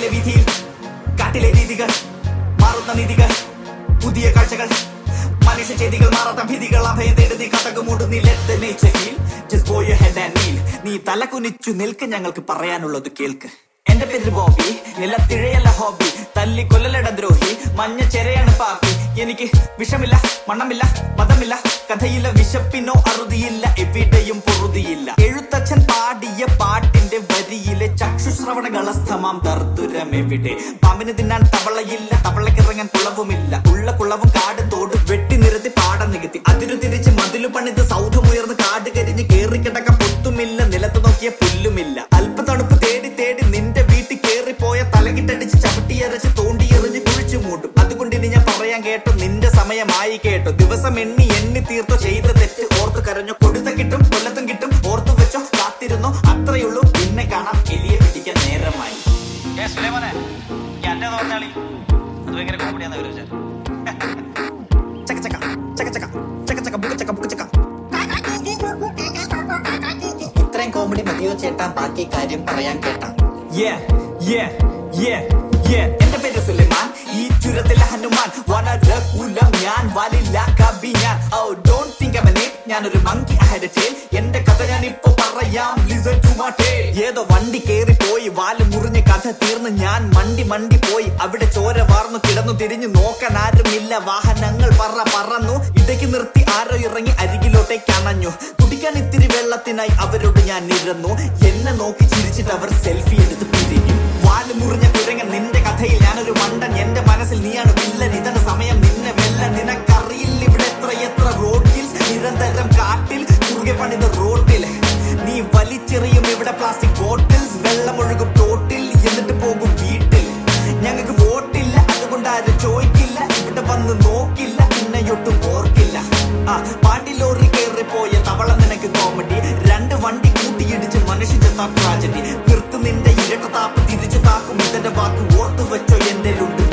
നാട്ടിലെ വീതിയിൽ കാട്ടിലെ രീതികൾ മാറുന്ന നീതികൾ പുതിയ കാഴ്ചകൾ മനുഷ്യ ചെയ്തികൾ മാറാത്ത ഭീതികൾ അഭയം തേടി നീ കഥകു മൂടും നീ let the nature heal. Just go your head and kneel. നീ തല കുനിച്ചു നിൽക്ക് ഞങ്ങൾക്ക് പറയാനുള്ളത് കേൾക്ക് എന്റെ പേര് ബോബി നിലത്തിഴയല്ല ഹോബി തല്ലി കൊല്ലലട ദ്രോഹി മഞ്ഞ ചെരയാണ് പാപ്പി എനിക്ക് വിഷമില്ല മണ്ണമില്ല മതമില്ല കഥയില്ല വിശപ്പിനോ അറുതിയില്ല എവിടെയും പൊറുതിയില്ല എഴുത്തച്ഛൻ പാടിയ പാട്ടിന്റെ വരിയിലെ ചക്ഷുശ്രവണ കളസ്ഥമാം ദർദുരം എവിടെ പാമ്പിന് തിന്നാൻ തവളയില്ല തവളക്കിറങ്ങാൻ കുളവുമില്ല ഉള്ള കുളവും കാട് തോട് വെട്ടി നിരത്തി പാടം നികത്തി അതിരു തിരിച്ച് മതിലു പണിത് സൗധമുയർന്ന് കാട് കരിഞ്ഞ് കേറിക്കിടക്ക പൊത്തുമില്ല നിലത്ത് നോക്കിയ പുല്ലുമില്ല അല്പ തണുപ്പ് തേടി തേടി നിന്റെ വീട്ടിൽ കേറിപ്പോയ തലകിട്ടടിച്ച് ചവിട്ടിയരച്ച് തോണ്ടിയെറിഞ്ഞ് കുഴിച്ചു മൂട്ടും അതുകൊണ്ട് ഇനി ഞാൻ പറയാൻ കേട്ടോ നിന്റെ സമയമായി കേട്ടോ ദിവസം എണ്ണി എണ്ണി തീർത്തോ ചെയ്ത തെറ്റ് ഓർത്ത് കരഞ്ഞോ കൊടുത്ത കിട്ടും കൊല്ലത്തും കിട്ടും ഓർത്തു വെച്ചോ കാത്തിരുന്നോ അത്രയുള്ളൂ പിന്നെ കാണാം എലിയെ പിടിക്കാൻ നേരമായി ഏ സുലൈമാനെ ഈ അന്റെ തോന്നാളി അത് ഭയങ്കര കോമഡിയാന്ന് വിചാരിച്ചു ചക്ക ചക്ക ചക്ക ചക്ക ചക്ക ചക്ക ബുക്ക ചക്ക ബുക്ക ചക്ക ഇത്രയും കോമഡി മതിയോ ചേട്ടാ ബാക്കി കാര്യം പറയാൻ കേട്ടാ Yeah, yeah, yeah, yeah. എന്റെ പേര് സുലൈമാൻ ഈ ചുരത്തിലെ ഹനുമാൻ വനരകുലം ഞാൻ വലില്ല കവി ഞാൻ oh don't think I'm an ape. ഞാനൊരു monkey I had a tail. എന്റെ കഥ ഞാൻ ഇപ്പൊ പറയാം ലിസൺ ടു മൈ ടേൽ ഏതോ വണ്ടി കേറി പോയി വാല് മുറിഞ്ഞ് കഥ തീർന്ന് ഞാൻ മണ്ടി മണ്ടി പോയി അവിടെ ചോര വാർന്നു കിടന്നു തിരിഞ്ഞു നോക്കാൻ ആരുമില്ല വാഹനങ്ങൾ പറ പറന്നു ഇടയ്ക്ക് നിർത്തി ആരോ ഇറങ്ങി അരികിലോട്ടേക്ക് അണഞ്ഞു കുടിക്കാൻ ഇത്തിരി വെള്ളത്തിനായി അവരോട് ഞാൻ നിരന്നു എന്നെ നോക്കി ചിരിച്ചിട്ട് അവർ സെൽഫി എടുത്ത് പിരിഞ്ഞു വാല് മുറിഞ്ഞ കുരങ്ങൻ നിന്റെ കഥയിൽ ഞാനൊരു മണ്ടൻ എന്റെ മനസ്സിൽ നീയാണ് വില്ലൻ ഇതാണ് സമയം നിന്നെ വെല്ല നിനക്കറിയില്ല ഇവിടെ എത്ര എത്ര റോഡിൽ നിരന്തരം കാട്ടിൽ കുറുകെ പണിത റോഡിൽ നീ വലിച്ചെറിയും ഇവിടെ പ്ലാസ്റ്റിക് ബോട്ടിൽസ് വെള്ളമൊഴുകും തോട്ടിൽ എന്നിട്ട് പോകും വീട്ടിൽ ഞങ്ങൾക്ക് വോട്ടില്ല അതുകൊണ്ട് ആരും ചോദിക്കില്ല ഇവിടെ വന്ന് നോക്കില്ല നിന്നെയൊട്ടും ഓർക്കില്ല ആ പാണ്ടി ലോറി കയറിപ്പോയ തവള നിനക്ക് കോമഡി രണ്ട് വണ്ടി കൂട്ടിയിടിച്ച് മനുഷ്യ ചെത്താ ട്രാജഡി നിർത്ത് നിന്റെ ഇരട്ട താപ്പ് തിരിച്ചു താക്കും ഇതിന്റെ വാക്ക് ഓർത്തു വെച്ചോ എന്റെ ലുണ്ട്